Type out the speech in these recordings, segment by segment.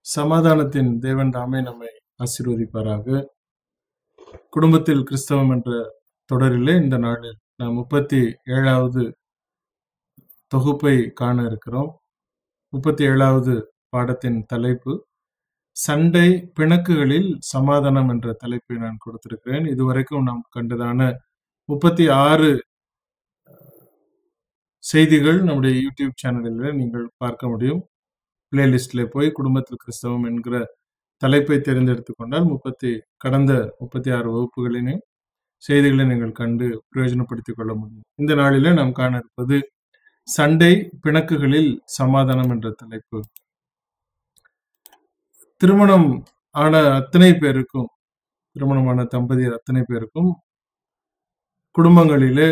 சமாதானத்தின் தேவன் தாமே நம்மை ஆசீர்வதிப்பாராக குடும்பத்தில் கிறிஸ்தவம் என்ற தொடரிலே இந்த நாளில் நாம் முப்பத்தி ஏழாவது தொகுப்பை காண இருக்கிறோம் முப்பத்தி ஏழாவது பாடத்தின் தலைப்பு சண்டை பிணக்குகளில் சமாதானம் என்ற தலைப்பை நான் கொடுத்திருக்கிறேன் இதுவரைக்கும் நாம் கண்டதான முப்பத்தி ஆறு செய்திகள் நம்முடைய யூடியூப் சேனலில் நீங்கள் பார்க்க முடியும் பிளேலிஸ்ட்ல போய் குடும்பத்தில் கிறிஸ்தவம் என்கிற தலைப்பை தேர்ந்தெடுத்து கொண்டால் முப்பத்தி கடந்த முப்பத்தி ஆறு வகுப்புகளினையும் செய்திகளை நீங்கள் கண்டு பிரயோஜனப்படுத்திக் கொள்ள முடியும் இந்த நாளிலே நாம் காண இருப்பது சண்டை பிணக்குகளில் சமாதானம் என்ற தலைப்பு திருமணம் ஆன அத்தனை பேருக்கும் திருமணமான தம்பதியர் அத்தனை பேருக்கும் குடும்பங்களிலே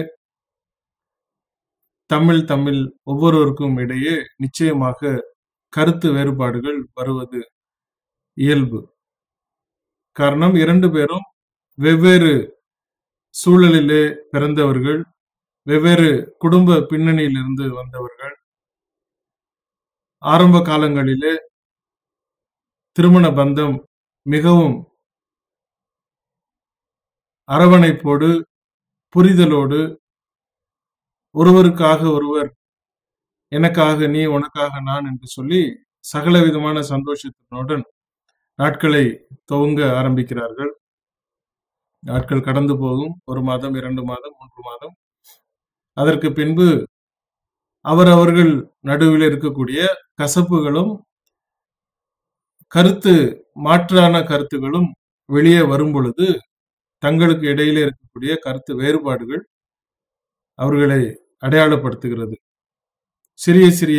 தமிழ் தமிழ் ஒவ்வொருவருக்கும் இடையே நிச்சயமாக கருத்து வேறுபாடுகள் வருவது இயல்பு காரணம் இரண்டு பேரும் வெவ்வேறு சூழலிலே பிறந்தவர்கள் வெவ்வேறு குடும்ப பின்னணியிலிருந்து வந்தவர்கள் ஆரம்ப காலங்களிலே திருமண பந்தம் மிகவும் அரவணைப்போடு புரிதலோடு ஒருவருக்காக ஒருவர் எனக்காக நீ உனக்காக நான் என்று சொல்லி சகல விதமான சந்தோஷத்தினுடன் நாட்களை துவங்க ஆரம்பிக்கிறார்கள் நாட்கள் கடந்து போகும் ஒரு மாதம் இரண்டு மாதம் மூன்று மாதம் அதற்கு பின்பு அவரவர்கள் நடுவில் இருக்கக்கூடிய கசப்புகளும் கருத்து மாற்றான கருத்துகளும் வெளியே வரும் பொழுது தங்களுக்கு இடையிலே இருக்கக்கூடிய கருத்து வேறுபாடுகள் அவர்களை அடையாளப்படுத்துகிறது சிறிய சிறிய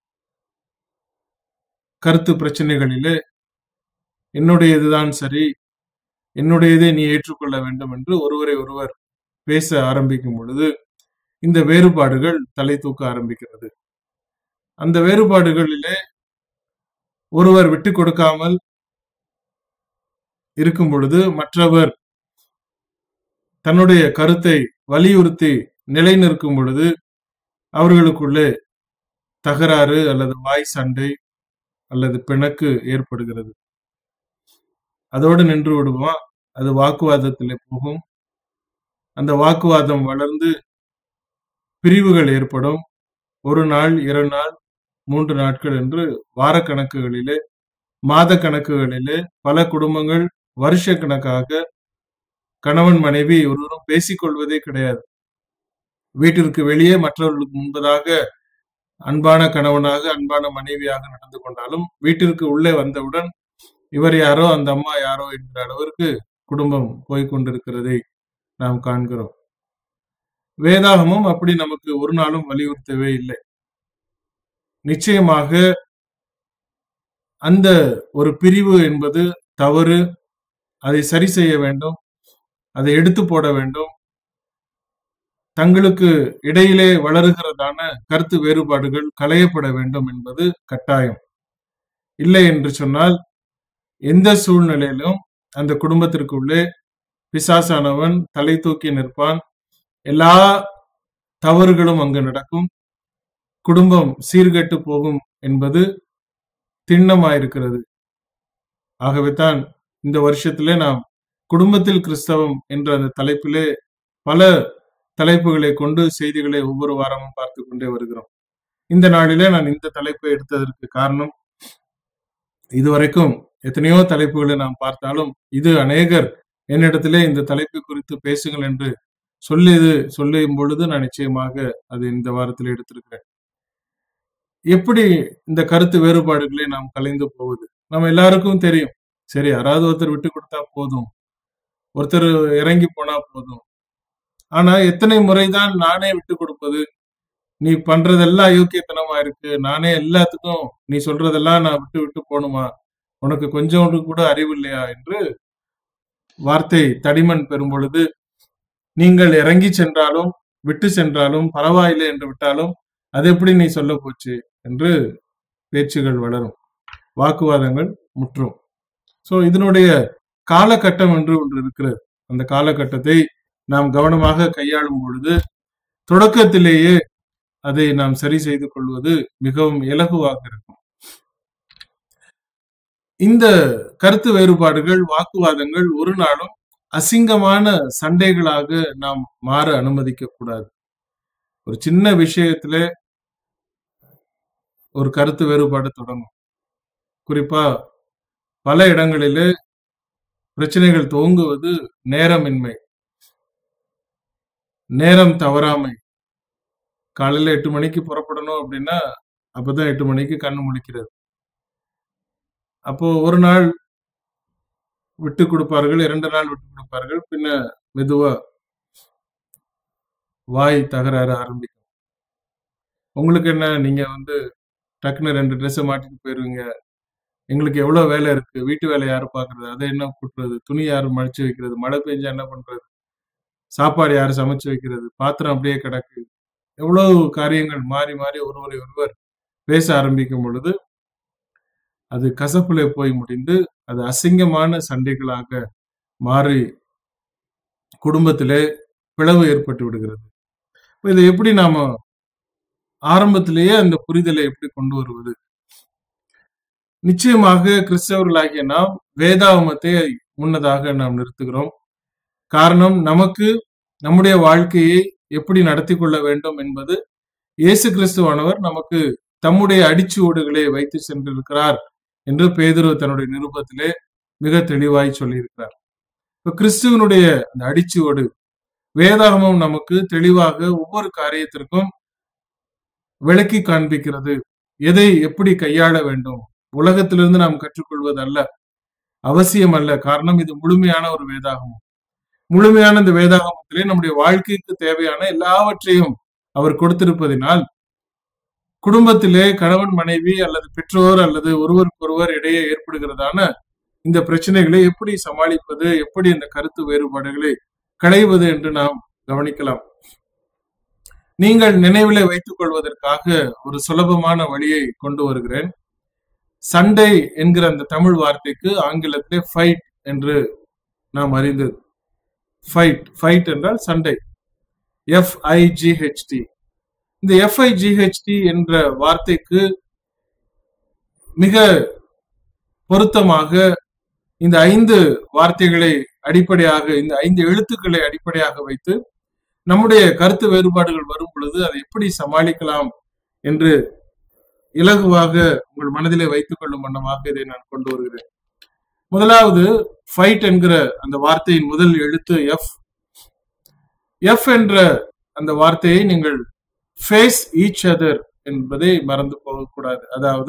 கருத்து பிரச்சனைகளிலே என்னுடையதுதான் சரி என்னுடையதை நீ ஏற்றுக்கொள்ள வேண்டும் என்று ஒருவரை ஒருவர் பேச ஆரம்பிக்கும் பொழுது இந்த வேறுபாடுகள் தலை தூக்க ஆரம்பிக்கிறது அந்த வேறுபாடுகளிலே ஒருவர் விட்டு கொடுக்காமல் இருக்கும் பொழுது மற்றவர் தன்னுடைய கருத்தை வலியுறுத்தி நிலைநிற்கும் பொழுது அவர்களுக்குள்ளே தகராறு அல்லது வாய் சண்டை அல்லது பிணக்கு ஏற்படுகிறது அதோடு நின்று விடுமா அது வாக்குவாதத்திலே போகும் அந்த வாக்குவாதம் வளர்ந்து பிரிவுகள் ஏற்படும் ஒரு நாள் இரு நாள் மூன்று நாட்கள் என்று வார கணக்குகளிலே மாத கணக்குகளிலே பல குடும்பங்கள் வருஷ கணக்காக கணவன் மனைவி ஒருவரும் பேசிக்கொள்வதே கிடையாது வீட்டிற்கு வெளியே மற்றவர்களுக்கு முன்பதாக அன்பான கணவனாக அன்பான மனைவியாக நடந்து கொண்டாலும் வீட்டிற்கு உள்ளே வந்தவுடன் இவர் யாரோ அந்த அம்மா யாரோ என்கிற அளவிற்கு குடும்பம் போய்கொண்டிருக்கிறதை நாம் காண்கிறோம் வேதாகமும் அப்படி நமக்கு ஒரு நாளும் வலியுறுத்தவே இல்லை நிச்சயமாக அந்த ஒரு பிரிவு என்பது தவறு அதை சரி செய்ய வேண்டும் அதை எடுத்து போட வேண்டும் தங்களுக்கு இடையிலே வளருகிறதான கருத்து வேறுபாடுகள் களையப்பட வேண்டும் என்பது கட்டாயம் இல்லை என்று சொன்னால் எந்த சூழ்நிலையிலும் அந்த குடும்பத்திற்குள்ளே பிசாசானவன் தலை தூக்கி நிற்பான் எல்லா தவறுகளும் அங்கு நடக்கும் குடும்பம் சீர்கெட்டு போகும் என்பது திண்ணமாயிருக்கிறது ஆகவே தான் இந்த வருஷத்திலே நாம் குடும்பத்தில் கிறிஸ்தவம் என்ற அந்த தலைப்பிலே பல தலைப்புகளை கொண்டு செய்திகளை ஒவ்வொரு வாரமும் பார்த்து கொண்டே வருகிறோம் இந்த நாளிலே நான் இந்த தலைப்பை எடுத்ததற்கு காரணம் இதுவரைக்கும் எத்தனையோ தலைப்புகளை நாம் பார்த்தாலும் இது அநேகர் என்னிடத்திலே இந்த தலைப்பு குறித்து பேசுங்கள் என்று சொல்லியது சொல்லும் பொழுது நான் நிச்சயமாக அது இந்த வாரத்தில் எடுத்திருக்கிறேன் எப்படி இந்த கருத்து வேறுபாடுகளை நாம் கலைந்து போவது நம்ம எல்லாருக்கும் தெரியும் சரி யாராவது ஒருத்தர் விட்டு கொடுத்தா போதும் ஒருத்தர் இறங்கி போனா போதும் ஆனா எத்தனை முறைதான் நானே விட்டு கொடுப்பது நீ பண்றதெல்லாம் யோக்கியத்தனமா இருக்கு நானே எல்லாத்துக்கும் நீ சொல்றதெல்லாம் நான் விட்டு விட்டு போகணுமா உனக்கு கொஞ்சம் கூட அறிவு இல்லையா என்று வார்த்தை தடிமன் பெறும் பொழுது நீங்கள் இறங்கி சென்றாலும் விட்டு சென்றாலும் பரவாயில்லை என்று விட்டாலும் அது எப்படி நீ சொல்ல போச்சு என்று பேச்சுகள் வளரும் வாக்குவாதங்கள் முற்றும் சோ இதனுடைய காலகட்டம் என்று ஒன்று இருக்கிறது அந்த காலகட்டத்தை நாம் கவனமாக கையாளும் பொழுது தொடக்கத்திலேயே அதை நாம் சரி செய்து கொள்வது மிகவும் இலகுவாக இருக்கும் இந்த கருத்து வேறுபாடுகள் வாக்குவாதங்கள் ஒரு நாளும் அசிங்கமான சண்டைகளாக நாம் மாற அனுமதிக்க கூடாது ஒரு சின்ன விஷயத்துல ஒரு கருத்து வேறுபாடு தொடங்கும் குறிப்பா பல இடங்களிலே பிரச்சனைகள் துவங்குவது நேரமின்மை நேரம் தவறாமை காலையில எட்டு மணிக்கு புறப்படணும் அப்படின்னா அப்பதான் எட்டு மணிக்கு கண்ணு முழிக்கிறது அப்போ ஒரு நாள் விட்டு கொடுப்பார்கள் இரண்டு நாள் விட்டு கொடுப்பார்கள் பின்ன மெதுவா வாய் தகராறு ஆரம்பிக்கும் உங்களுக்கு என்ன நீங்க வந்து டக்குன்னு ரெண்டு ட்ரெஸ்ஸை மாட்டிட்டு போயிருவீங்க எங்களுக்கு எவ்வளவு வேலை இருக்கு வீட்டு வேலை யாரு பாக்குறது அதை என்ன கூட்டுறது துணி யாரு மடிச்சு வைக்கிறது மழை பெஞ்சா என்ன பண்றது சாப்பாடு யாரு சமைச்சு வைக்கிறது பாத்திரம் அப்படியே கிடக்கு எவ்வளவு காரியங்கள் மாறி மாறி ஒருவரை ஒருவர் பேச ஆரம்பிக்கும் பொழுது அது கசப்புல போய் முடிந்து அது அசிங்கமான சண்டைகளாக மாறி குடும்பத்திலே பிளவு ஏற்பட்டு விடுகிறது இப்ப இதை எப்படி நாம ஆரம்பத்திலேயே அந்த புரிதலை எப்படி கொண்டு வருவது நிச்சயமாக கிறிஸ்தவர்களாகிய நாம் வேதாகமத்தை முன்னதாக நாம் நிறுத்துகிறோம் காரணம் நமக்கு நம்முடைய வாழ்க்கையை எப்படி நடத்தி கொள்ள வேண்டும் என்பது இயேசு கிறிஸ்துவானவர் நமக்கு தம்முடைய அடிச்சுவடுகளை வைத்து சென்றிருக்கிறார் என்று பேதுரு தன்னுடைய நிருபத்திலே மிக தெளிவாய் சொல்லியிருக்கிறார் இப்ப கிறிஸ்துவனுடைய அந்த அடிச்சுவடு வேதாகமம் நமக்கு தெளிவாக ஒவ்வொரு காரியத்திற்கும் விளக்கி காண்பிக்கிறது எதை எப்படி கையாள வேண்டும் உலகத்திலிருந்து நாம் கற்றுக்கொள்வது அல்ல அவசியம் அல்ல காரணம் இது முழுமையான ஒரு வேதாகமம் முழுமையான இந்த வேதாகமத்திலே நம்முடைய வாழ்க்கைக்கு தேவையான எல்லாவற்றையும் அவர் கொடுத்திருப்பதினால் குடும்பத்திலே கணவன் மனைவி அல்லது பெற்றோர் அல்லது ஒருவருக்கொருவர் இடையே ஏற்படுகிறதான இந்த பிரச்சனைகளை எப்படி சமாளிப்பது எப்படி இந்த கருத்து வேறுபாடுகளை களைவது என்று நாம் கவனிக்கலாம் நீங்கள் நினைவிலே வைத்துக் கொள்வதற்காக ஒரு சுலபமான வழியை கொண்டு வருகிறேன் சண்டை என்கிற அந்த தமிழ் வார்த்தைக்கு ஆங்கிலத்திலே ஃபைட் என்று நாம் அறிந்தது ஃபைட் ஃபைட் என்றால் சண்டை எஃப்ஐஜிஹெச்டி இந்த எஃப்ஐஜிஹெச்டி என்ற வார்த்தைக்கு மிக பொருத்தமாக இந்த ஐந்து வார்த்தைகளை அடிப்படையாக இந்த ஐந்து எழுத்துக்களை அடிப்படையாக வைத்து நம்முடைய கருத்து வேறுபாடுகள் வரும் பொழுது அதை எப்படி சமாளிக்கலாம் என்று இலகுவாக உங்கள் மனதிலே வைத்துக் கொள்ளும் வண்ணமாக இதை நான் கொண்டு வருகிறேன் முதலாவது ஃபைட் என்கிற அந்த வார்த்தையின் முதல் எழுத்து எஃப் எஃப் என்ற அந்த வார்த்தையை நீங்கள் ஃபேஸ் ஈச் அதர் என்பதை மறந்து போகக்கூடாது அதாவது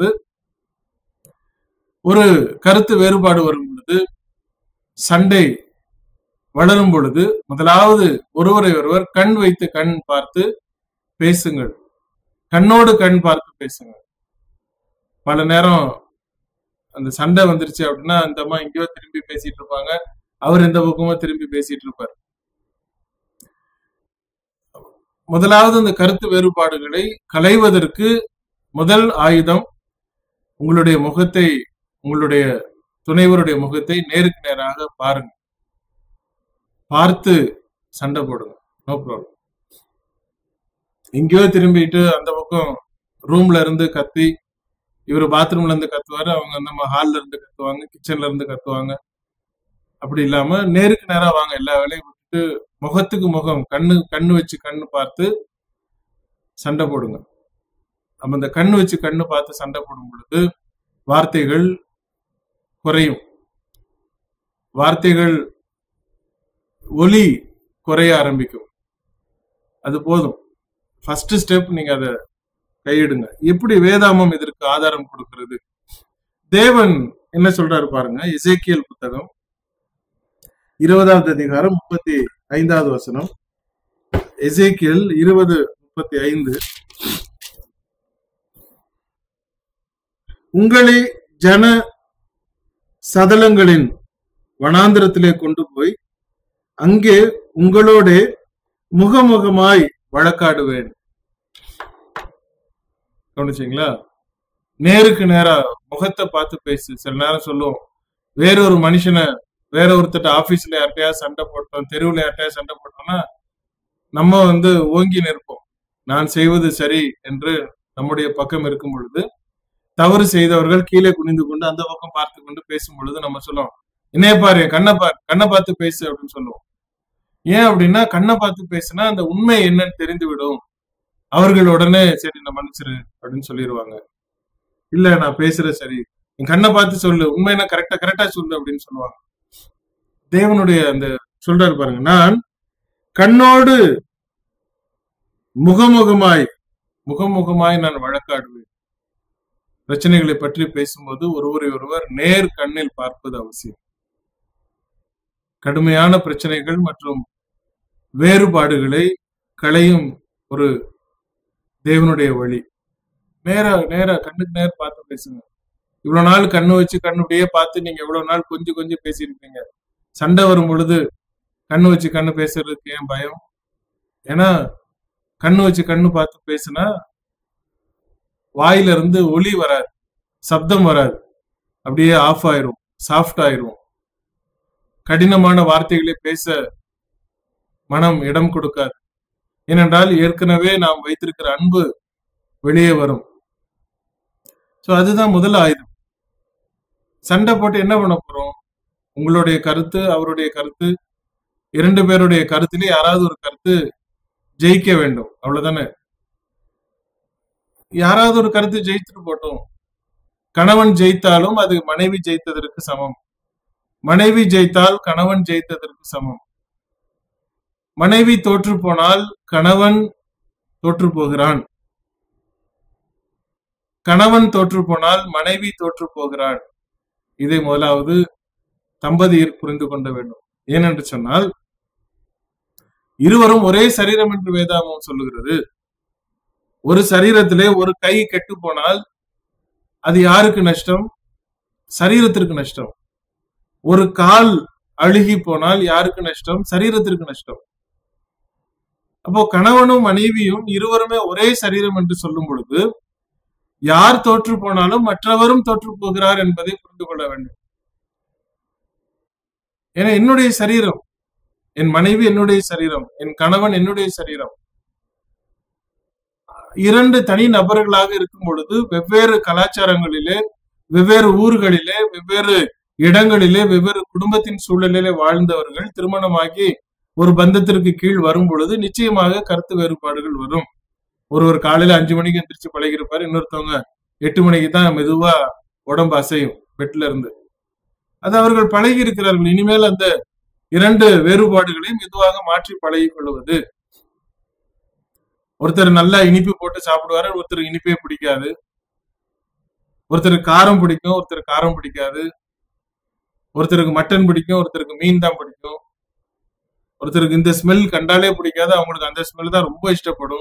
ஒரு கருத்து வேறுபாடு வரும் பொழுது சண்டை வளரும் பொழுது முதலாவது ஒருவரை ஒருவர் கண் வைத்து கண் பார்த்து பேசுங்கள் கண்ணோடு கண் பார்த்து பேசுங்கள் பல நேரம் அந்த சண்டை வந்துருச்சு அப்படின்னா அந்த அம்மா எங்கேயோ திரும்பி பேசிட்டு இருப்பாங்க அவர் இந்த பக்கமா திரும்பி பேசிட்டு இருப்பார் முதலாவது இந்த கருத்து வேறுபாடுகளை களைவதற்கு முதல் ஆயுதம் உங்களுடைய முகத்தை உங்களுடைய துணைவருடைய முகத்தை நேருக்கு நேராக பாருங்க பார்த்து சண்டை போடுங்க நோ ப்ராப்ளம் எங்கேயோ திரும்பிட்டு அந்த பக்கம் ரூம்ல இருந்து கத்தி இவர் பாத்ரூம்ல இருந்து கத்துவாரு அவங்க நம்ம ஹால்ல இருந்து கத்துவாங்க கிச்சன்ல இருந்து கத்துவாங்க அப்படி இல்லாம நேருக்கு நேரா வாங்க எல்லா வேலையும் விட்டுட்டு முகத்துக்கு முகம் கண்ணு கண்ணு வச்சு கண்ணு பார்த்து சண்டை போடுங்க அப்ப இந்த கண்ணு வச்சு கண்ணு பார்த்து சண்டை போடும் பொழுது வார்த்தைகள் குறையும் வார்த்தைகள் ஒலி குறைய ஆரம்பிக்கும் அது போதும் ஃபர்ஸ்ட் ஸ்டெப் நீங்க அதை கையிடுங்க எப்படி வேதாமம் இதற்கு ஆதாரம் கொடுக்கிறது தேவன் என்ன சொல்றாரு பாருங்க இசைக்கியல் புத்தகம் இருபதாவது அதிகாரம் முப்பத்தி ஐந்தாவது வசனம் எசேக்கியல் இருபது முப்பத்தி ஐந்து உங்களை ஜன சதலங்களின் வனாந்திரத்திலே கொண்டு போய் அங்கே உங்களோட முகமுகமாய் வழக்காடுவேன் கவனிச்சிங்களா நேருக்கு நேரா முகத்தை பார்த்து பேசு சில நேரம் சொல்லுவோம் வேறொரு மனுஷனை வேற ஒருத்தட்ட ஆபீஸ்ல யார்கிட்டயாவது சண்டை போட்டோம் தெருவுல யார்கிட்டயாவது சண்டை போட்டோம்னா நம்ம வந்து ஓங்கி நிற்போம் நான் செய்வது சரி என்று நம்முடைய பக்கம் இருக்கும் பொழுது தவறு செய்தவர்கள் கீழே குனிந்து கொண்டு அந்த பக்கம் பார்த்து கொண்டு பேசும் பொழுது நம்ம சொல்லுவோம் என்னைய பாரு கண்ணை பாரு கண்ணை பார்த்து பேசு அப்படின்னு சொல்லுவோம் ஏன் அப்படின்னா கண்ணை பார்த்து பேசுனா அந்த உண்மை என்னன்னு தெரிந்து விடும் அவர்கள் உடனே சரி நான் மன்னிச்சிரு அப்படின்னு சொல்லிடுவாங்க இல்ல நான் பேசுறேன் சரி என் கண்ணை பார்த்து சொல்லு உண்மைனா கரெக்டா கரெக்டா சொல்லு அப்படின்னு சொல்லுவாங்க தேவனுடைய அந்த சொல்றாரு பாருங்க நான் கண்ணோடு முகமுகமாய் முகமுகமாய் நான் வழக்காடுவேன் பிரச்சனைகளை பற்றி பேசும்போது ஒருவரை ஒருவர் நேர் கண்ணில் பார்ப்பது அவசியம் கடுமையான பிரச்சனைகள் மற்றும் வேறுபாடுகளை களையும் ஒரு தேவனுடைய வழி நேரா நேரா கண்ணுக்கு நேர் பார்த்து பேசுங்க இவ்வளவு நாள் கண்ணு வச்சு கண்ணுடைய பார்த்து நீங்க இவ்வளவு நாள் கொஞ்சம் கொஞ்சம் பேசியிருப்பீங்க சண்டை வரும் பொழுது கண்ணு வச்சு கண்ணு பேசுறதுக்கு ஏன் பயம் ஏன்னா கண்ணு வச்சு கண்ணு பார்த்து பேசுனா வாயில இருந்து ஒளி வராது சப்தம் வராது அப்படியே ஆஃப் ஆயிரும் சாஃப்ட் ஆயிரும் கடினமான வார்த்தைகளை பேச மனம் இடம் கொடுக்காது ஏனென்றால் ஏற்கனவே நாம் வைத்திருக்கிற அன்பு வெளியே வரும் சோ அதுதான் முதல் ஆயுதம் சண்டை போட்டு என்ன பண்ண போறோம் உங்களுடைய கருத்து அவருடைய கருத்து இரண்டு பேருடைய கருத்திலே யாராவது ஒரு கருத்து ஜெயிக்க வேண்டும் அவ்வளவுதானே யாராவது ஒரு கருத்து ஜெயித்துட்டு போட்டோம் கணவன் ஜெயித்தாலும் அது மனைவி ஜெயித்ததற்கு சமம் மனைவி ஜெயித்தால் கணவன் ஜெயித்ததற்கு சமம் மனைவி தோற்று போனால் கணவன் தோற்று போகிறான் கணவன் தோற்று போனால் மனைவி தோற்று போகிறாள் இதை முதலாவது தம்பதியர் புரிந்து கொள்ள வேண்டும் ஏனென்று சொன்னால் இருவரும் ஒரே சரீரம் என்று வேதாமம் சொல்லுகிறது ஒரு சரீரத்திலே ஒரு கை கெட்டு போனால் அது யாருக்கு நஷ்டம் சரீரத்திற்கு நஷ்டம் ஒரு கால் அழுகி போனால் யாருக்கு நஷ்டம் சரீரத்திற்கு நஷ்டம் அப்போ கணவனும் மனைவியும் இருவருமே ஒரே சரீரம் என்று சொல்லும் பொழுது யார் தோற்று போனாலும் மற்றவரும் தோற்று போகிறார் என்பதை புரிந்து கொள்ள வேண்டும் ஏன்னா என்னுடைய சரீரம் என் மனைவி என்னுடைய சரீரம் என் கணவன் என்னுடைய சரீரம் இரண்டு தனி நபர்களாக இருக்கும் பொழுது வெவ்வேறு கலாச்சாரங்களிலே வெவ்வேறு ஊர்களிலே வெவ்வேறு இடங்களிலே வெவ்வேறு குடும்பத்தின் சூழலிலே வாழ்ந்தவர்கள் திருமணமாகி ஒரு பந்தத்திற்கு கீழ் வரும் பொழுது நிச்சயமாக கருத்து வேறுபாடுகள் வரும் ஒருவர் காலையில அஞ்சு மணிக்கு எந்திரிச்சு பழகிருப்பாரு இன்னொருத்தவங்க எட்டு மணிக்கு தான் மெதுவா உடம்பு அசையும் பெட்ல இருந்து அது அவர்கள் பழகி இருக்கிறார்கள் இனிமேல் அந்த இரண்டு வேறுபாடுகளை மெதுவாக மாற்றி பழகி கொள்வது ஒருத்தர் நல்லா இனிப்பு போட்டு சாப்பிடுவாரு ஒருத்தர் இனிப்பே பிடிக்காது ஒருத்தருக்கு காரம் பிடிக்கும் ஒருத்தர் காரம் பிடிக்காது ஒருத்தருக்கு மட்டன் பிடிக்கும் ஒருத்தருக்கு மீன் தான் பிடிக்கும் ஒருத்தருக்கு இந்த ஸ்மெல் கண்டாலே பிடிக்காது அவங்களுக்கு அந்த ஸ்மெல் தான் ரொம்ப இஷ்டப்படும்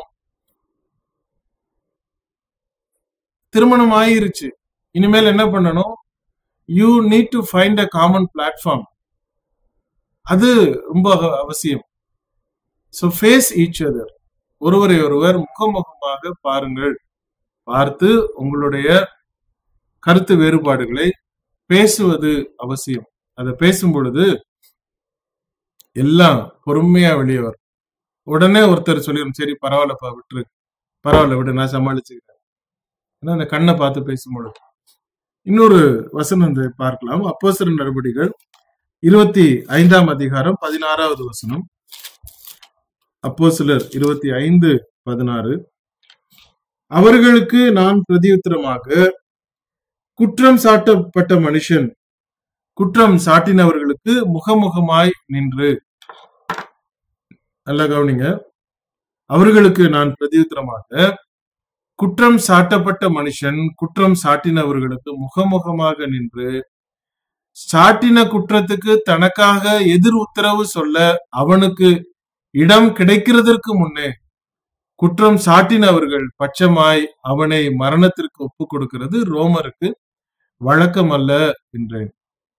திருமணம் ஆயிருச்சு இனிமேல் என்ன பண்ணணும் you need to find a common platform அது ரொம்ப அவசியம் ஸோ ஃபேஸ் ஈச் அதர் ஒருவரை ஒருவர் முகமுகமாக பாருங்கள் பார்த்து உங்களுடைய கருத்து வேறுபாடுகளை பேசுவது அவசியம் அதை பேசும் பொழுது எல்லாம் பொறுமையா வெளியே வரும் உடனே ஒருத்தர் சொல்லிடும் சரி பரவாயில்லப்பா விட்டுரு பரவாயில்ல விடு நான் சமாளிச்சுக்கிறேன் ஏன்னா அந்த கண்ணை பார்த்து பேசும்பொழுது இன்னொரு வசனம் இந்த பார்க்கலாம் அப்போசர நடவடிக்கைகள் இருபத்தி ஐந்தாம் அதிகாரம் பதினாறாவது வசனம் அப்போ சிலர் இருபத்தி ஐந்து பதினாறு அவர்களுக்கு நான் பிரதியுத்தரமாக குற்றம் சாட்டப்பட்ட மனுஷன் குற்றம் சாட்டினவர்களுக்கு முகமுகமாய் நின்று நல்லா கவனிங்க அவர்களுக்கு நான் பிரதியுத்தரமாக குற்றம் சாட்டப்பட்ட மனுஷன் குற்றம் சாட்டினவர்களுக்கு முகமுகமாக நின்று சாட்டின குற்றத்துக்கு தனக்காக எதிர் உத்தரவு சொல்ல அவனுக்கு இடம் கிடைக்கிறதற்கு முன்னே குற்றம் சாட்டினவர்கள் பட்சமாய் அவனை மரணத்திற்கு ஒப்பு கொடுக்கிறது ரோமருக்கு வழக்கம் அல்ல என்றேன்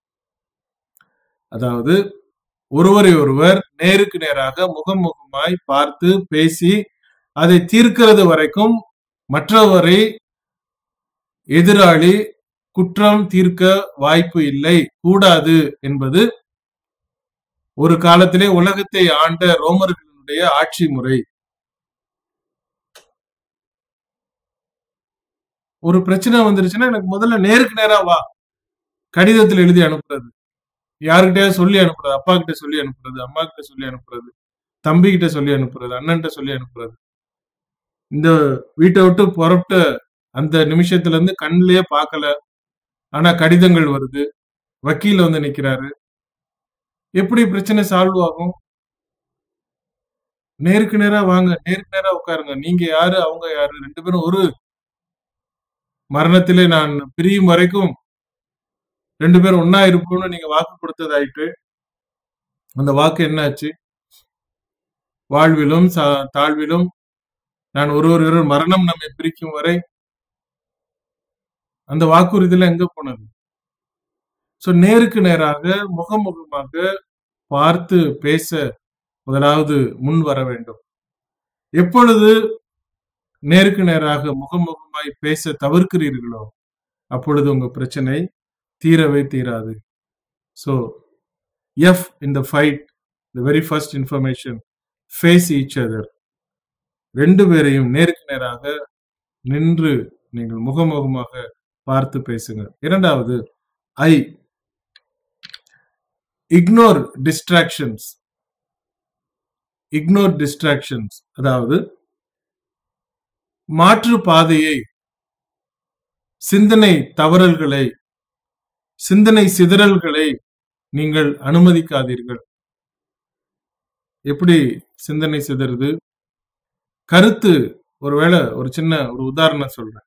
அதாவது ஒருவரை ஒருவர் நேருக்கு நேராக முகம் முகமாய் பார்த்து பேசி அதை தீர்க்கிறது வரைக்கும் மற்றவரை எதிராளி குற்றம் தீர்க்க வாய்ப்பு இல்லை கூடாது என்பது ஒரு காலத்திலே உலகத்தை ஆண்ட ரோமர்களுடைய ஆட்சி முறை ஒரு பிரச்சனை வந்துருச்சுன்னா எனக்கு முதல்ல நேருக்கு நேரா வா கடிதத்தில் எழுதி அனுப்புறது யாருக்கிட்டயாவது சொல்லி அனுப்புறது அப்பா கிட்ட சொல்லி அனுப்புறது அம்மா கிட்ட சொல்லி அனுப்புறது தம்பி கிட்ட சொல்லி அனுப்புறது அண்ணன்கிட்ட சொல்லி அனுப்புறது இந்த வீட்டை விட்டு புறப்பட்ட அந்த நிமிஷத்துல இருந்து கண்ணிலேயே பார்க்கல ஆனா கடிதங்கள் வருது வக்கீல் வந்து நிக்கிறாரு எப்படி பிரச்சனை சால்வ் ஆகும் நேருக்கு நேரா வாங்க நேருக்கு நேரா உட்காருங்க நீங்க யாரு அவங்க யாரு ரெண்டு பேரும் ஒரு மரணத்திலே நான் பிரியும் வரைக்கும் ரெண்டு பேரும் ஒன்னா இருப்போம்னு நீங்க வாக்கு கொடுத்ததாயிட்டு அந்த வாக்கு என்னாச்சு வாழ்விலும் சா- தாழ்விலும் நான் ஒருவர் ஒருவர் மரணம் நம்மை பிரிக்கும் வரை அந்த வாக்குறுதியில எங்க போனது சோ நேருக்கு நேராக முகமுகமாக பார்த்து பேச முதலாவது முன் வர வேண்டும் எப்பொழுது நேருக்கு நேராக முகமுகமாய் பேச தவிர்க்கிறீர்களோ அப்பொழுது உங்க பிரச்சனை தீரவே தீராது so F in the fight the very first information face each other ரெண்டு பேரையும் நேருக்கு நேராக நின்று நீங்கள் முகமுகமாக பார்த்து பேசுங்க இரண்டாவது I ignore distractions ignore distractions அதாவது மாற்று பாதையை சிந்தனை தவறல்களை சிந்தனை சிதறல்களை நீங்கள் அனுமதிக்காதீர்கள் எப்படி சிந்தனை சிதறுது கருத்து ஒருவேளை ஒரு சின்ன ஒரு உதாரணம் சொல்றேன்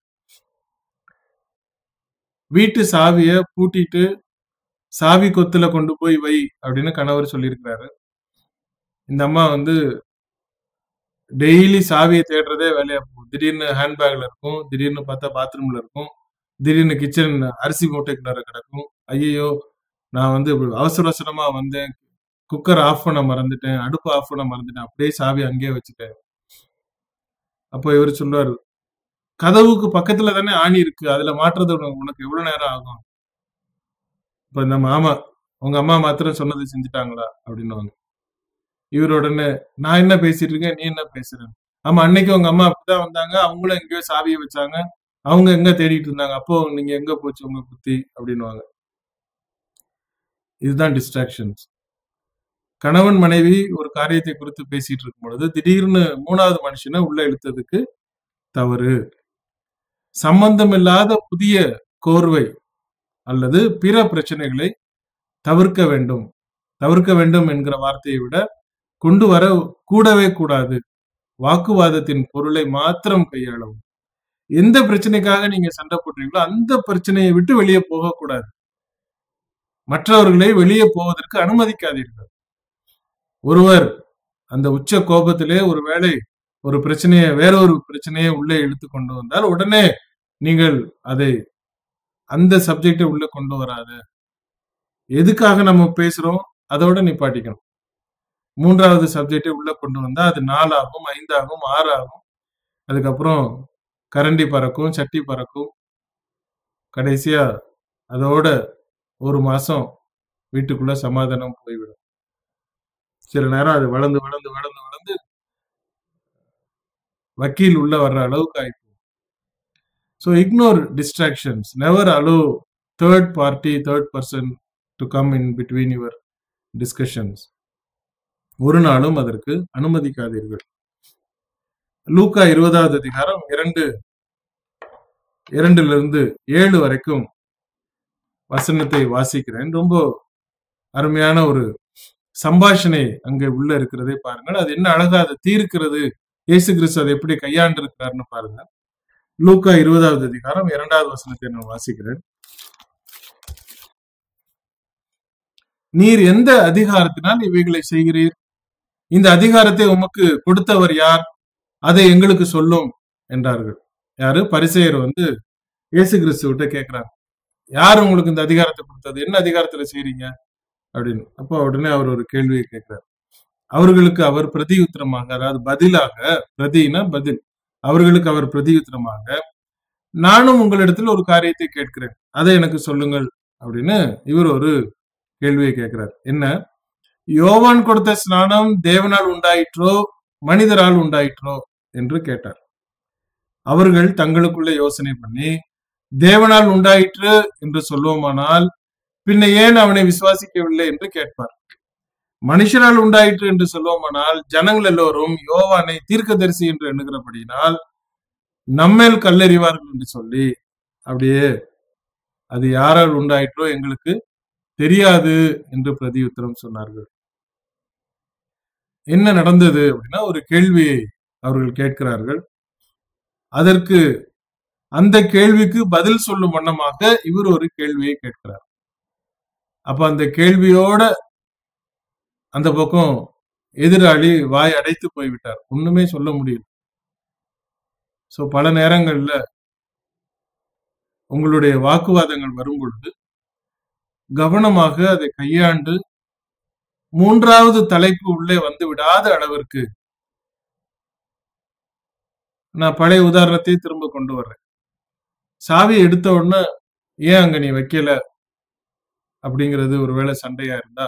வீட்டு சாவிய பூட்டிட்டு சாவி கொத்துல கொண்டு போய் வை அப்படின்னு கணவர் சொல்லியிருக்கிறாரு இந்த அம்மா வந்து டெய்லி சாவியை தேடுறதே வேலையா போகும் திடீர்னு ஹேண்ட்பேக்ல இருக்கும் திடீர்னு பார்த்தா பாத்ரூம்ல இருக்கும் திடீர்னு கிச்சன் அரிசி மூட்டைக்குள்ளார கிடக்கும் ஐயோ நான் வந்து இப்படி அவசர அவசரமா வந்தேன் குக்கர் ஆஃப் பண்ண மறந்துட்டேன் அடுப்பு ஆஃப் பண்ண மறந்துட்டேன் அப்படியே சாவி அங்கேயே வச்சுட்டேன் அப்போ இவர் சொல்றாரு கதவுக்கு பக்கத்துல தானே ஆணி இருக்கு அதுல மாற்றுறது உனக்கு உனக்கு எவ்வளவு நேரம் ஆகும் இப்ப இந்த மாமா உங்க அம்மா மாத்திரம் சொன்னது செஞ்சுட்டாங்களா அப்படின்னுவாங்க இவர் உடனே நான் என்ன பேசிட்டு இருக்கேன் நீ என்ன பேசுற ஆமா அன்னைக்கு உங்க அம்மா அப்படிதான் வந்தாங்க அவங்களும் எங்கேயோ சாவியை வச்சாங்க அவங்க எங்க தேடிட்டு இருந்தாங்க அப்போ நீங்க எங்க போச்சு உங்க புத்தி அப்படின்னுவாங்க இதுதான் டிஸ்ட்ராக்ஷன்ஸ் கணவன் மனைவி ஒரு காரியத்தை குறித்து பேசிட்டு இருக்கும் பொழுது திடீர்னு மூணாவது மனுஷனை உள்ள இழுத்ததுக்கு தவறு சம்பந்தமில்லாத புதிய கோர்வை அல்லது பிற பிரச்சனைகளை தவிர்க்க வேண்டும் தவிர்க்க வேண்டும் என்கிற வார்த்தையை விட கொண்டு வர கூடவே கூடாது வாக்குவாதத்தின் பொருளை மாத்திரம் கையாளவும் எந்த பிரச்சனைக்காக நீங்க சண்டை போடுறீங்களோ அந்த பிரச்சனையை விட்டு வெளியே போகக்கூடாது மற்றவர்களை வெளியே போவதற்கு அனுமதிக்காதீர்கள் ஒருவர் அந்த உச்ச கோபத்திலே ஒருவேளை ஒரு பிரச்சனையை வேற ஒரு பிரச்சனையை உள்ளே இழுத்து கொண்டு வந்தால் உடனே நீங்கள் அதை அந்த சப்ஜெக்டை உள்ள கொண்டு வராத எதுக்காக நம்ம பேசுறோம் அதோட நிப்பாட்டிக்கணும் மூன்றாவது சப்ஜெக்டை உள்ள கொண்டு வந்தா அது நாலாகும் ஐந்தாகும் ஆறு ஆகும் அதுக்கப்புறம் கரண்டி பறக்கும் சட்டி பறக்கும் கடைசியா அதோட ஒரு மாசம் வீட்டுக்குள்ள சமாதானம் போய்விடும் சில நேரம் அது வளர்ந்து வளர்ந்து வளர்ந்து வளர்ந்து வக்கீல் உள்ள வர்ற அளவுக்கு ஆயிப்போம் so ignore distractions never allow third party third person to come in between your discussions ஒரு நாளும் அதற்கு அனுமதிக்காதீர்கள் லூக்கா இருபதாவது அதிகாரம் இரண்டு இரண்டிலிருந்து ஏழு வரைக்கும் வசனத்தை வாசிக்கிறேன் ரொம்ப அருமையான ஒரு சம்பாஷணை அங்கே உள்ள இருக்கிறதே பாருங்கள் அது என்ன அழகா அதை தீர்க்கிறது இயேசு கிறிஸ்து அதை எப்படி கையாண்டு இருக்கிறார்னு பாருங்க லூக்கா இருபதாவது அதிகாரம் இரண்டாவது வசனத்தை நான் வாசிக்கிறேன் நீர் எந்த அதிகாரத்தினால் இவைகளை செய்கிறீர் இந்த அதிகாரத்தை உமக்கு கொடுத்தவர் யார் அதை எங்களுக்கு சொல்லும் என்றார்கள் யாரு பரிசெயர் வந்து இயேசு கிறிஸ்து விட்ட கேட்கிறாங்க யார் உங்களுக்கு இந்த அதிகாரத்தை கொடுத்தது என்ன அதிகாரத்துல செய்றீங்க அப்படின்னு அப்போ உடனே அவர் ஒரு கேள்வியை கேட்கிறார் அவர்களுக்கு அவர் பிரதியுத்தரமாக அதாவது பதிலாக பிரதினா பதில் அவர்களுக்கு அவர் பிரதியுத்தரமாக நானும் உங்களிடத்தில் ஒரு காரியத்தை கேட்கிறேன் அதை எனக்கு சொல்லுங்கள் அப்படின்னு இவர் ஒரு கேள்வியை கேட்கிறார் என்ன யோவான் கொடுத்த ஸ்நானம் தேவனால் உண்டாயிற்றோ மனிதரால் உண்டாயிற்றோ என்று கேட்டார் அவர்கள் தங்களுக்குள்ள யோசனை பண்ணி தேவனால் உண்டாயிற்று என்று சொல்லுவோமானால் பின்ன ஏன் அவனை விசுவாசிக்கவில்லை என்று கேட்பார் மனுஷனால் உண்டாயிற்று என்று சொல்லுவோமானால் ஜனங்கள் எல்லோரும் யோவானை தீர்க்கதரிசி என்று எண்ணுகிறபடியினால் நம்மேல் கல்லறிவார்கள் என்று சொல்லி அப்படியே அது யாரால் உண்டாயிற்றோ எங்களுக்கு தெரியாது என்று பிரதி உத்தரம் சொன்னார்கள் என்ன நடந்தது அப்படின்னா ஒரு கேள்வியை அவர்கள் கேட்கிறார்கள் அதற்கு அந்த கேள்விக்கு பதில் சொல்லும் வண்ணமாக இவர் ஒரு கேள்வியை கேட்கிறார் அப்ப அந்த கேள்வியோட அந்த பக்கம் எதிராளி வாய் அடைத்து போய்விட்டார் ஒண்ணுமே சொல்ல முடியல சோ பல நேரங்கள்ல உங்களுடைய வாக்குவாதங்கள் வரும் பொழுது கவனமாக அதை கையாண்டு மூன்றாவது தலைப்பு உள்ளே வந்து விடாத அளவிற்கு நான் பழைய உதாரணத்தை திரும்ப கொண்டு வர்றேன் சாவி எடுத்த உடனே ஏன் அங்க நீ வைக்கல அப்படிங்கிறது ஒருவேளை சண்டையா இருந்தா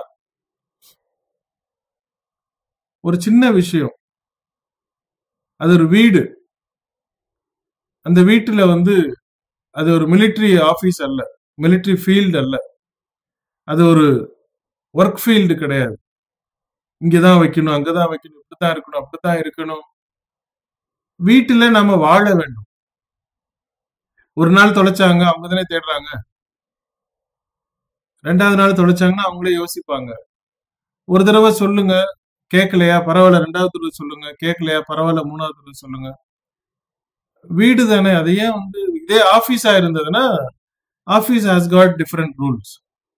ஒரு சின்ன விஷயம் அது ஒரு வீடு அந்த வீட்டுல வந்து அது ஒரு மிலிட்ரி ஆபீஸ் அல்ல மிலிட்ரி ஃபீல்டு அல்ல அது ஒரு ஒர்க் ஃபீல்டு கிடையாது இங்கதான் வைக்கணும் அங்கதான் வைக்கணும் இப்படித்தான் இருக்கணும் அப்படித்தான் இருக்கணும் வீட்டுல நாம வாழ வேண்டும் ஒரு நாள் தொலைச்சாங்க அவங்க தானே தேடுறாங்க ரெண்டாவது நாள் தொலைச்சாங்கன்னா அவங்களே யோசிப்பாங்க ஒரு தடவை சொல்லுங்க கேட்கலையா பரவாயில்ல ரெண்டாவது தடவை சொல்லுங்க கேட்கலையா பரவாயில்ல மூணாவது தடவை சொல்லுங்க வீடு தானே அது ஏன் வந்து இதே ஆபீஸா இருந்ததுன்னா office has got different rules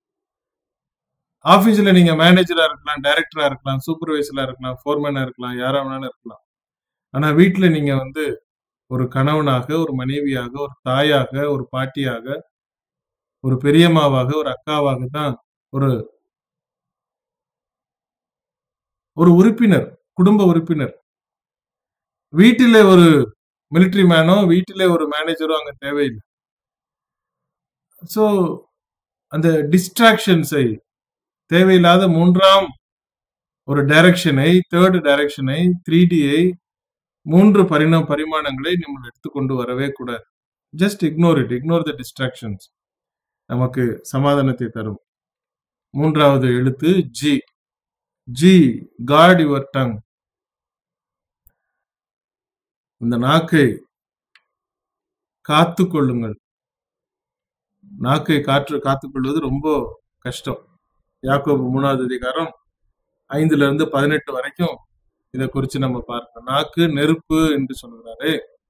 ஆபீஸ்ல நீங்க மேனேஜரா இருக்கலாம் டைரக்டரா இருக்கலாம் சூப்பர்வைசரா இருக்கலாம் ஃபோர்மேனா இருக்கலாம் யாரா வேணாலும் இருக்கலாம் ஆனா வீட்டுல நீங்க வந்து ஒரு கணவனாக ஒரு மனைவியாக ஒரு தாயாக ஒரு பாட்டியாக ஒரு பெரியம்மாவாக ஒரு அக்காவாக தான் ஒரு ஒரு உறுப்பினர் குடும்ப உறுப்பினர் வீட்டிலே ஒரு மிலிட்ரி மேனோ வீட்டிலே ஒரு மேனேஜரோ அங்க தேவையில்லை சோ அந்த டிஸ்ட்ராக்ஷன்ஸை தேவையில்லாத மூன்றாம் ஒரு டைரக்ஷனை தேர்ட் டைரக்ஷனை த்ரீ டியை மூன்று பரிண பரிமாணங்களை நம்ம எடுத்துக்கொண்டு வரவே கூடாது just ignore it ignore the distractions நமக்கு சமாதானத்தை தரும் மூன்றாவது எழுத்து G G guard your tongue இந்த நாக்கை காத்து கொள்ளுங்கள் நாக்கை காற்று காத்துக்கொள்வது ரொம்ப கஷ்டம் யாக்கோபு மூணாவது அதிகாரம் ஐந்துல இருந்து பதினெட்டு வரைக்கும் இதை குறித்து நம்ம பார்க்கணும் நாக்கு நெருப்பு என்று சொல்கிறாரு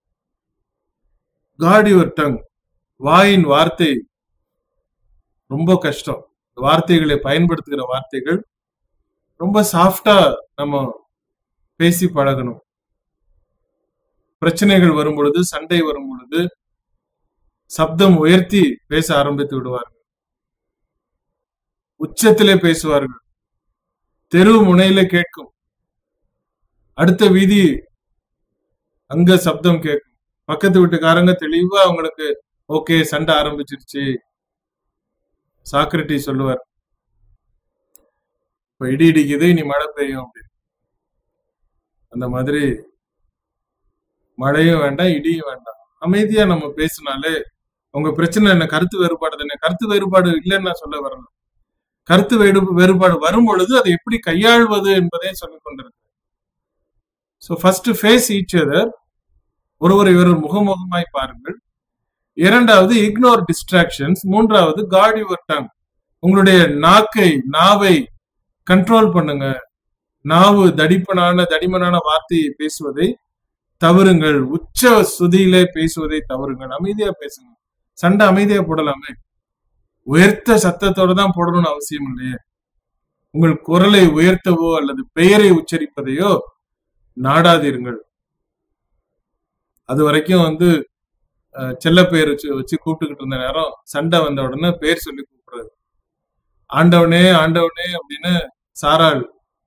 காட் யுவர் டங் வாயின் வார்த்தை ரொம்ப கஷ்டம் வார்த்தைகளை பயன்படுத்துகிற வார்த்தைகள் ரொம்ப சாஃப்டா நம்ம பேசி பழகணும் பிரச்சனைகள் வரும் பொழுது சண்டை வரும் பொழுது சப்தம் உயர்த்தி பேச ஆரம்பித்து விடுவார்கள் உச்சத்திலே பேசுவார்கள் தெரு முனையில கேட்கும் அடுத்த வீதி அங்க சப்தம் கேட்கும் பக்கத்து வீட்டுக்காரங்க தெளிவா அவங்களுக்கு ஓகே சண்டை ஆரம்பிச்சிருச்சு சாக்ரட்டி சொல்லுவார் இப்ப இடி இடிக்குது இனி மழை பெய்யும் அப்படின்னு அந்த மாதிரி மழையும் வேண்டாம் இடியும் வேண்டாம் அமைதியா நம்ம பேசினாலே உங்க பிரச்சனை என்ன கருத்து வேறுபாடு தானே கருத்து வேறுபாடு இல்லைன்னு நான் சொல்ல வரல கருத்து வேறு வேறுபாடு வரும் பொழுது அதை எப்படி கையாள்வது என்பதை சொல்லிக் கொண்டிருக்கிறேன் so first face each other ஒருவரை ஒருவர் முகமுகமாய் பாருங்கள் இரண்டாவது இக்னோர் டிஸ்ட்ராக்ஷன்ஸ் மூன்றாவது காட் யுவர் டங் உங்களுடைய நாக்கை நாவை கண்ட்ரோல் பண்ணுங்க நாவு தடிப்பனான தடிமனான வார்த்தையை பேசுவதை தவறுங்கள் உச்ச சுதியிலே பேசுவதை தவறுங்கள் அமைதியா பேசுங்க சண்டை அமைதியா போடலாமே உயர்த்த சத்தத்தோட தான் போடணும்னு அவசியம் இல்லையே உங்கள் குரலை உயர்த்தவோ அல்லது பெயரை உச்சரிப்பதையோ நாடாதீர்கள் அது வரைக்கும் வந்து செல்ல பெயர் வச்சு வச்சு கூப்பிட்டுக்கிட்டு இருந்த நேரம் சண்டை வந்த உடனே பேர் சொல்லி கூப்பிடுறது ஆண்டவனே ஆண்டவனே அப்படின்னு சாராள்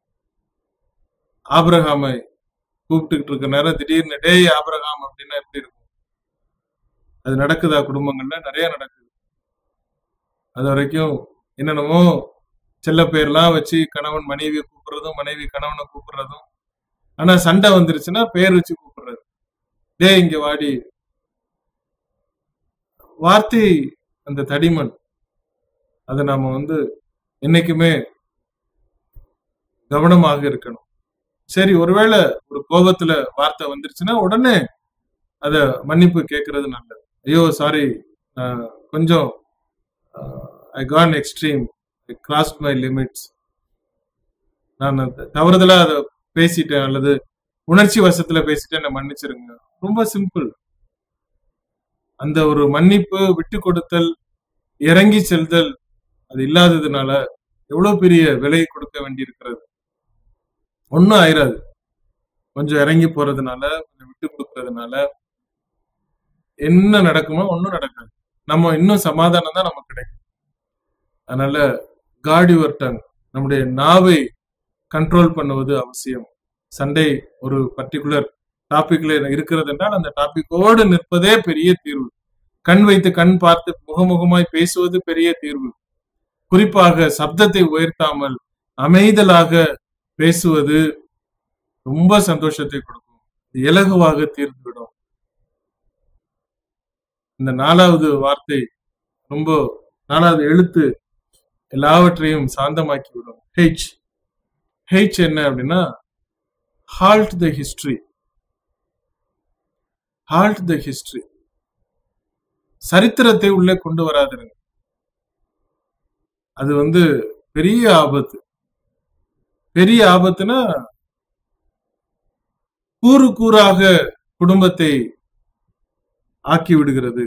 ஆபிரகாமை கூப்பிட்டுக்கிட்டு இருக்க நேரம் திடீர்னு டேய் ஆபிரகாம் அப்படின்னா எப்படி இருக்கும் அது நடக்குதா குடும்பங்கள்ல நிறைய நடக்குது அது வரைக்கும் என்னென்னமோ செல்ல பேர்லாம் வச்சு கணவன் மனைவியை கூப்பிடுறதும் மனைவி கணவனை கூப்பிடுறதும் ஆனா சண்டை வந்துருச்சுன்னா பேர் வச்சு கூப்பிடுறது டே இங்க வாடி வார்த்தை அந்த தடிமன் அதை நாம வந்து என்னைக்குமே கவனமாக இருக்கணும் சரி ஒருவேளை ஒரு கோபத்துல வார்த்தை வந்துருச்சுன்னா உடனே அத மன்னிப்பு கேட்கறது நல்லது ஐயோ சாரி கொஞ்சம் I gone extreme I cross my limits நான் அந்த தவறுதலா அதை பேசிட்டேன் அல்லது உணர்ச்சி வசத்துல பேசிட்டேன் என்னை மன்னிச்சிருங்க ரொம்ப சிம்பிள் அந்த ஒரு மன்னிப்பு விட்டு கொடுத்தல் இறங்கி செல்தல் அது இல்லாததுனால எவ்வளவு பெரிய விலை கொடுக்க வேண்டி இருக்கிறது ஒன்னும் ஆயிராது கொஞ்சம் இறங்கி போறதுனால கொஞ்சம் விட்டு கொடுக்கறதுனால என்ன நடக்குமோ ஒன்னும் நடக்காது நம்ம இன்னும் சமாதானம் தான் நமக்கு கிடைக்கும் அதனால காட் யுவர் டங் நம்முடைய நாவை கண்ட்ரோல் பண்ணுவது அவசியம் சண்டை ஒரு பர்டிகுலர் டாபிக்ல இருக்கிறது என்றால் அந்த டாபிக்கோடு நிற்பதே பெரிய தீர்வு கண் வைத்து கண் பார்த்து முகமுகமாய் பேசுவது பெரிய தீர்வு குறிப்பாக சப்தத்தை உயர்த்தாமல் அமைதலாக பேசுவது ரொம்ப சந்தோஷத்தை கொடுக்கும் இலகுவாக தீர்ந்துவிடும் இந்த நாலாவது வார்த்தை ரொம்ப நாலாவது எழுத்து எல்லாவற்றையும் சாந்தமாக்கி விடும் ஹெச் ஹெச் என்ன அப்படின்னா halt the history halt the history சரித்திரத்தை உள்ளே கொண்டு வராதுங்க அது வந்து பெரிய ஆபத்து பெரிய ஆபத்துனா கூறு கூறாக குடும்பத்தை ஆக்கி விடுகிறது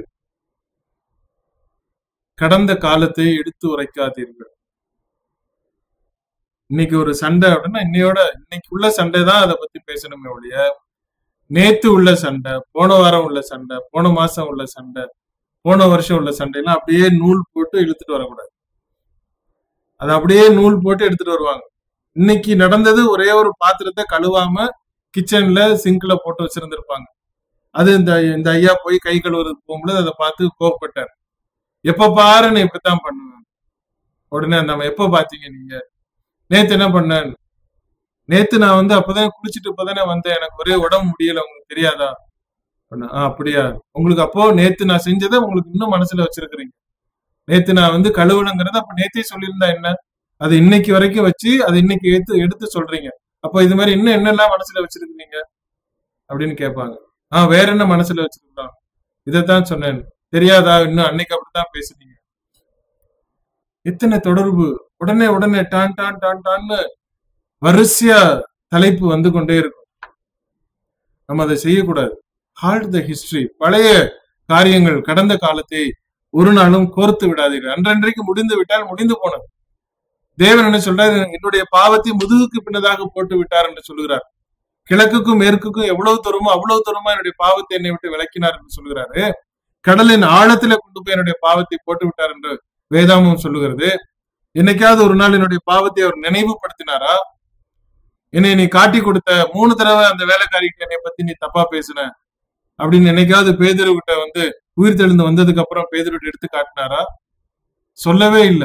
கடந்த காலத்தை எடுத்து உரைக்காதீர்கள் இன்னைக்கு ஒரு சண்டை அப்படின்னா இன்னையோட இன்னைக்கு உள்ள சண்டை தான் அதை பத்தி பேசணுமே ஒழிய நேத்து உள்ள சண்டை போன வாரம் உள்ள சண்டை போன மாசம் உள்ள சண்டை போன வருஷம் உள்ள சண்டைலாம் அப்படியே நூல் போட்டு இழுத்துட்டு வரக்கூடாது அது அப்படியே நூல் போட்டு எடுத்துட்டு வருவாங்க இன்னைக்கு நடந்தது ஒரே ஒரு பாத்திரத்தை கழுவாம கிச்சன்ல சிங்க்ல போட்டு வச்சிருந்திருப்பாங்க அது இந்த இந்த ஐயா போய் கை கழுவுறதுக்கு போகும்போது அதை பார்த்து கோவப்பட்டார் எப்ப பாரு நான் இப்படித்தான் பண்ணுவேன் உடனே நம்ம எப்ப பாத்தீங்க நீங்க நேத்து என்ன பண்ணேன் நேத்து நான் வந்து அப்பதான் குளிச்சுட்டு இப்பதானே வந்தேன் எனக்கு ஒரே உடம்பு முடியல உங்களுக்கு தெரியாதா ஆ அப்படியா உங்களுக்கு அப்போ நேத்து நான் செஞ்சதை உங்களுக்கு இன்னும் மனசுல வச்சிருக்கிறீங்க நேத்து நான் வந்து கழுவுனங்கிறத அப்ப நேத்தே சொல்லியிருந்தா என்ன அது இன்னைக்கு வரைக்கும் வச்சு அது இன்னைக்கு எடுத்து எடுத்து சொல்றீங்க அப்போ இது மாதிரி இன்னும் என்னெல்லாம் மனசுல வச்சிருக்கீங்க அப்படின்னு கேட்பாங்க ஆஹ் வேற என்ன மனசுல வச்சிருந்தான் இதைத்தான் சொன்னேன் தெரியாதா இன்னும் அன்னைக்கு அப்படித்தான் பேசுனீங்க எத்தனை தொடர்பு உடனே உடனே டான் டான் டான் டான்னு வரிசையா தலைப்பு வந்து கொண்டே இருக்கும் நம்ம அதை செய்யக்கூடாது ஹால்ட் த ஹிஸ்டரி பழைய காரியங்கள் கடந்த காலத்தை ஒரு நாளும் கோர்த்து விடாதீர்கள் அன்றன்றைக்கு முடிந்து விட்டால் முடிந்து போனது தேவன் என்ன சொல்றாரு என்னுடைய பாவத்தை முதுகுக்கு பின்னதாக போட்டு விட்டார் என்று சொல்லுகிறார் கிழக்குக்கும் மேற்குக்கும் எவ்வளவு தூரமோ அவ்வளவு தூரமா என்னுடைய பாவத்தை என்னை விட்டு விளக்கினார் என்று சொல்லுகிறாரு கடலின் ஆழத்துல கொண்டு போய் என்னுடைய பாவத்தை போட்டு விட்டார் என்று வேதாமம் சொல்லுகிறது என்னைக்காவது ஒரு நாள் என்னுடைய பாவத்தை அவர் நினைவுபடுத்தினாரா என்னை நீ காட்டி கொடுத்த மூணு தடவை அந்த வேலைக்காரிக்கு என்னை பத்தி நீ தப்பா பேசுன அப்படின்னு என்னைக்காவது பேதுருவிட்ட வந்து உயிர் தெழுந்து வந்ததுக்கு அப்புறம் பேதுருவிட்ட எடுத்து காட்டினாரா சொல்லவே இல்லை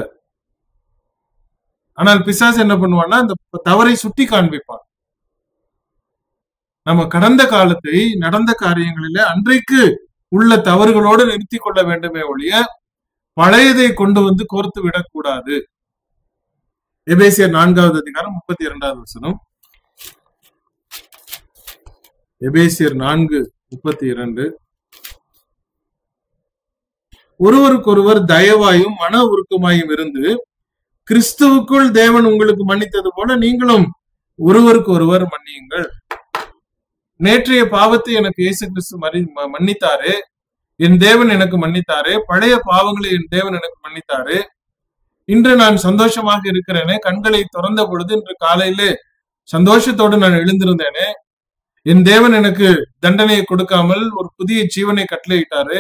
ஆனால் பிசாசு என்ன பண்ணுவான்னா அந்த தவறை சுட்டி காண்பிப்பான் நம்ம கடந்த காலத்தை நடந்த காரியங்களில அன்றைக்கு உள்ள தவறுகளோடு நிறுத்தி கொள்ள வேண்டுமே ஒழிய பழையதை கொண்டு வந்து கோர்த்து விடக்கூடாது எபேசியர் நான்காவது அதிகாரம் முப்பத்தி இரண்டாவது வசனம் எபேசியர் நான்கு முப்பத்தி இரண்டு ஒருவருக்கொருவர் தயவாயும் மன உருக்கமாயும் இருந்து கிறிஸ்துவுக்குள் தேவன் உங்களுக்கு மன்னித்தது போல நீங்களும் ஒருவருக்கு ஒருவர் மன்னியுங்கள் நேற்றைய பாவத்தை எனக்கு இயேசு கிறிஸ்து மறி மன்னித்தாரு என் தேவன் எனக்கு மன்னித்தாரு பழைய பாவங்களை என் தேவன் எனக்கு மன்னித்தாரு இன்று நான் சந்தோஷமாக இருக்கிறேனே கண்களை திறந்த பொழுது இன்று காலையிலே சந்தோஷத்தோடு நான் எழுந்திருந்தேனே என் தேவன் எனக்கு தண்டனையை கொடுக்காமல் ஒரு புதிய ஜீவனை கட்டளையிட்டாரு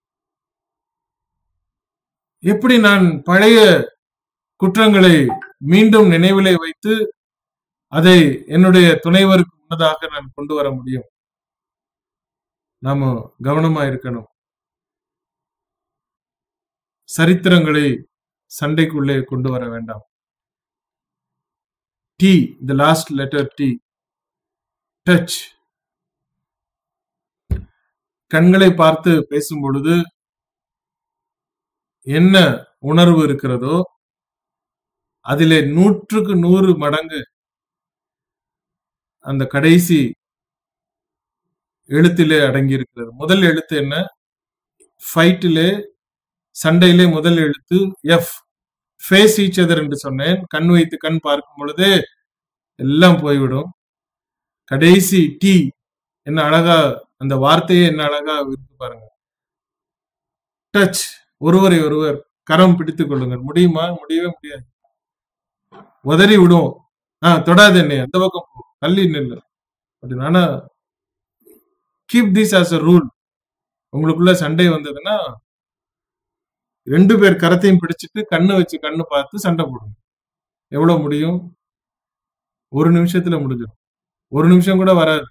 எப்படி நான் பழைய குற்றங்களை மீண்டும் நினைவிலே வைத்து அதை என்னுடைய துணைவருக்கு முன்னதாக நான் கொண்டு வர முடியும் நாம கவனமா இருக்கணும் சரித்திரங்களை சண்டைக்குள்ளே கொண்டு வர வேண்டாம் T the last letter T touch கண்களை பார்த்து பேசும் பொழுது என்ன உணர்வு இருக்கிறதோ அதிலே நூற்றுக்கு நூறு மடங்கு அந்த கடைசி எழுத்திலே அடங்கி இருக்கிறது முதல் எழுத்து என்ன ஃபைட்டிலே சண்டையிலே முதல் எழுத்து எஃப் ஃபேஸ் ஈச் அதர் என்று சொன்னேன் கண் வைத்து கண் பார்க்கும் பொழுதே எல்லாம் போய்விடும் கடைசி டி என்ன அழகா அந்த வார்த்தையே என்ன அழகா இருக்கு பாருங்க டச் ஒருவரை ஒருவர் கரம் பிடித்துக் கொள்ளுங்கள் முடியுமா முடியவே முடியாது உதறி விடுவோம் ஆஹ் தொடாது என்னை அந்த பக்கம் போ தள்ளி நில்லு அப்படின்னு ஆனா keep this as a rule உங்களுக்குள்ள சண்டை வந்ததுன்னா ரெண்டு பேர் கரத்தையும் பிடிச்சிட்டு கண்ணு வச்சு கண்ணு பார்த்து சண்டை போடுங்க எவ்வளவு முடியும் ஒரு நிமிஷத்துல முடிஞ்சிடும் ஒரு நிமிஷம் கூட வராது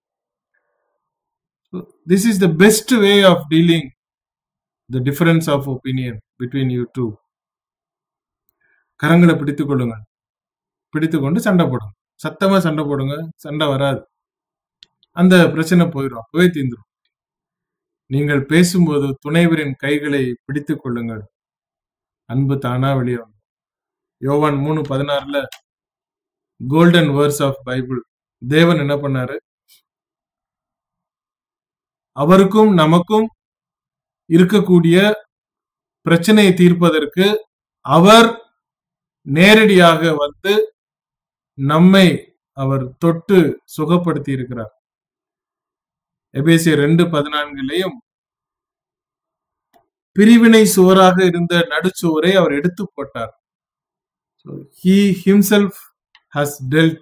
this is the best way of dealing the difference of opinion between you two கரங்களை பிடித்துக் கொள்ளுங்கள் பிடித்துக் கொண்டு சண்டை போடுங்க சத்தமா சண்டை போடுங்க சண்டை வராது அந்த பிரச்சனை போயிடும் அப்பவே தீந்துரும் நீங்கள் பேசும்போது துணைவரின் கைகளை பிடித்துக் கொள்ளுங்கள் அன்பு தானா வெளியே வரும் யோவான் மூணு பதினாறுல கோல்டன் வேர்ஸ் ஆஃப் பைபிள் தேவன் என்ன பண்ணாரு அவருக்கும் நமக்கும் இருக்கக்கூடிய பிரச்சனையை தீர்ப்பதற்கு அவர் நேரடியாக வந்து நம்மை அவர் தொட்டு சுகப்படுத்தி இருக்கிறார் எபேசிய ரெண்டு பதினான்கிலையும் பிரிவினை சுவராக இருந்த நடுச்சுவரை அவர் எடுத்து போட்டார் ஹி ஹிம்செல்ஃப் ஹஸ் டெல்ட்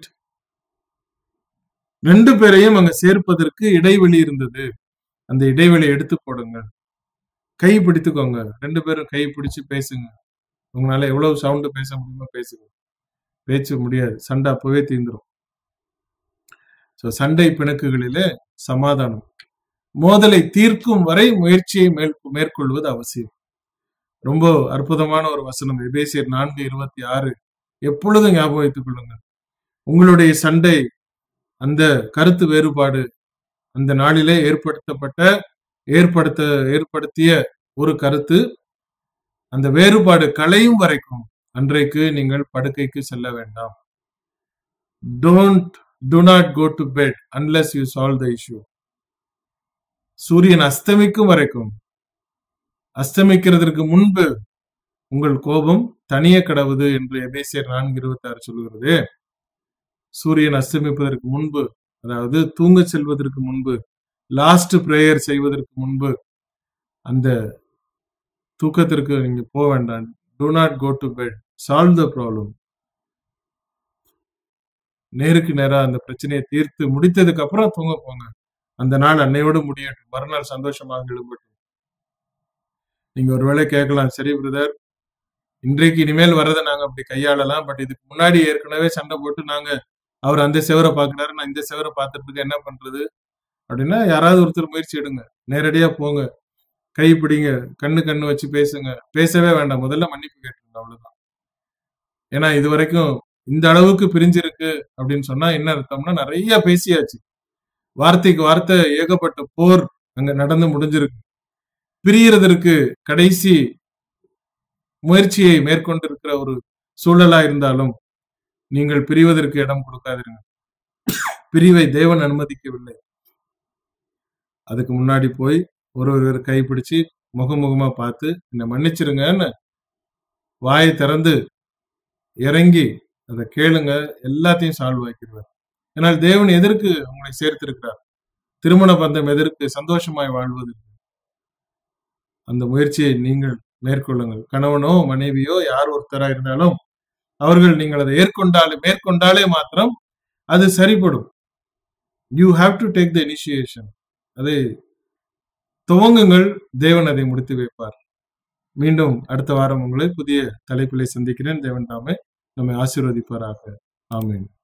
ரெண்டு பேரையும் அங்க சேர்ப்பதற்கு இடைவெளி இருந்தது அந்த இடைவெளி எடுத்து போடுங்க கை பிடித்துக்கோங்க ரெண்டு பேரும் கை பிடிச்சு பேசுங்க உங்களால எவ்வளவு சவுண்டு பேச முடியுமோ பேசுங்க பேச்சு முடியாது சண்டை அப்பவே தீந்துரும் ஸோ சண்டை பிணக்குகளிலே சமாதானம் மோதலை தீர்க்கும் வரை முயற்சியை மேல் மேற்கொள்வது அவசியம் ரொம்ப அற்புதமான ஒரு வசனம் எபேசியர் நான்கு இருபத்தி ஆறு எப்பொழுதும் ஞாபகம் வைத்துக் கொள்ளுங்கள் உங்களுடைய சண்டை அந்த கருத்து வேறுபாடு அந்த நாளிலே ஏற்படுத்தப்பட்ட ஏற்படுத்த ஏற்படுத்திய ஒரு கருத்து அந்த வேறுபாடு களையும் வரைக்கும் அன்றைக்கு நீங்கள் படுக்கைக்கு செல்ல வேண்டாம் don't do not go to bed unless you solve the issue சூரியன் அஸ்தமிக்கும் வரைக்கும் அஸ்தமிக்கிறதுக்கு முன்பு உங்கள் கோபம் தனிய கடவுது என்று எபேசியர் நான்கு இருபத்தி ஆறு சொல்லுகிறது சூரியன் அஸ்தமிப்பதற்கு முன்பு அதாவது தூங்க செல்வதற்கு முன்பு லாஸ்ட் பிரேயர் செய்வதற்கு முன்பு அந்த தூக்கத்திற்கு நீங்க போக வேண்டாம் do not go to bed solve the problem நேருக்கு நேரா அந்த பிரச்சனையை தீர்த்து முடித்ததுக்கு அப்புறம் தூங்க போங்க அந்த நாள் அன்னையோடு முடியட்டும் மறுநாள் சந்தோஷமாக எழும்பட்டும் நீங்க ஒருவேளை கேட்கலாம் சரி பிரதர் இன்றைக்கு இனிமேல் வரதை நாங்க அப்படி கையாளலாம் பட் இதுக்கு முன்னாடி ஏற்கனவே சண்டை போட்டு நாங்க அவர் அந்த செவரை பாக்குறாரு நான் இந்த செவரை பார்த்துட்டு இருக்கேன் என்ன பண்றது அப்படின்னா யாராவது ஒருத்தர் முயற்சி எடுங்க நேரடியா போங்க கை பிடிங்க கண்ணு கண்ணு வச்சு பேசுங்க பேசவே வேண்டாம் முதல்ல மன்னிப்பு கேட்டுருங்க அவ்வளவுதான் ஏன்னா இது வரைக்கும் இந்த அளவுக்கு பிரிஞ்சிருக்கு அப்படின்னு சொன்னா என்ன அர்த்தம்னா நிறைய பேசியாச்சு வார்த்தைக்கு வார்த்தை ஏகப்பட்ட போர் அங்க நடந்து முடிஞ்சிருக்கு பிரியறதற்கு கடைசி முயற்சியை மேற்கொண்டிருக்கிற ஒரு சூழலா இருந்தாலும் நீங்கள் பிரிவதற்கு இடம் கொடுக்காதீங்க பிரிவை தேவன் அனுமதிக்கவில்லை அதுக்கு முன்னாடி போய் ஒரு ஒருவர் கைப்பிடிச்சு முகமுகமா பார்த்து என்னை மன்னிச்சிருங்கன்னு வாயை திறந்து இறங்கி அதை கேளுங்க எல்லாத்தையும் சால்வ் ஆக்கிடுவார் ஏன்னால் தேவன் எதற்கு உங்களை சேர்த்திருக்கிறார் திருமண பந்தம் எதற்கு சந்தோஷமாய் வாழ்வதற்கு அந்த முயற்சியை நீங்கள் மேற்கொள்ளுங்கள் கணவனோ மனைவியோ யார் ஒருத்தரா இருந்தாலும் அவர்கள் நீங்கள் அதை ஏற்கொண்டாலே மேற்கொண்டாலே மாத்திரம் அது சரிப்படும் you have to take the initiation அதை துவங்குங்கள் தேவன் அதை முடித்து வைப்பார் மீண்டும் அடுத்த வாரம் உங்களை புதிய தலைப்பிலை சந்திக்கிறேன் தேவன் தாமே நம்மை ஆசீர்வதிப்பாராக ஆமீன்